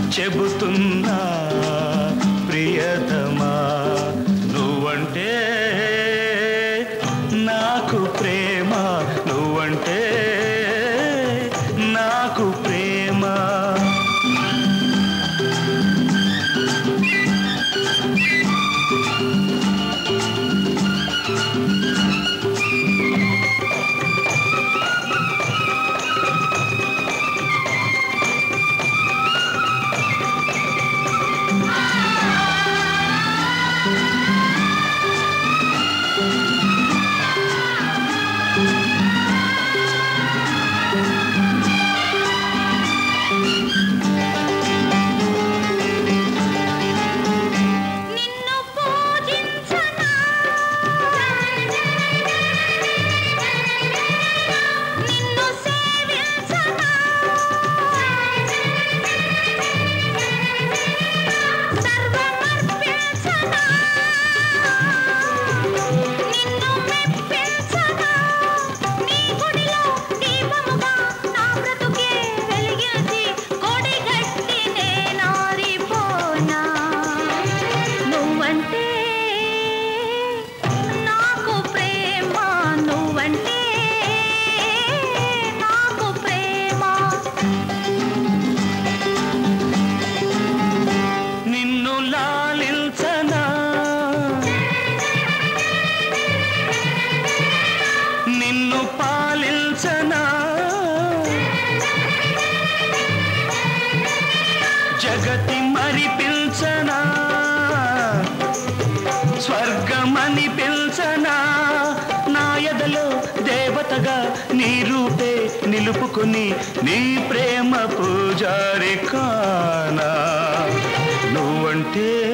చెబుతున్నా ప్రియతమా నువ్వంటే నాకు ప్రేమ నువ్వంటే నాకు ప్రేమ నిన్ను పూజించనా నిన్ను సేవించనా సర్వమర్పించనా నిన్ను మెప్పించనా నీ గుడిలో దీపముగా నా బ్రతుకే వెలిగించి కొడిగట్టి నేనారిపోనా నువ్వంటే నాకు ప్రేమ నువ్వంటే నాకు ప్రేమ నిన్ను లాలించనా నిన్ను పాలించనా జగతి మరిపించనా స్వర్గమని పిల్చనా నా ఎదలో దేవతగా నీ రూపే నిలుపుకొని నీ ప్రేమ పూజారి కానా నువ్వంటే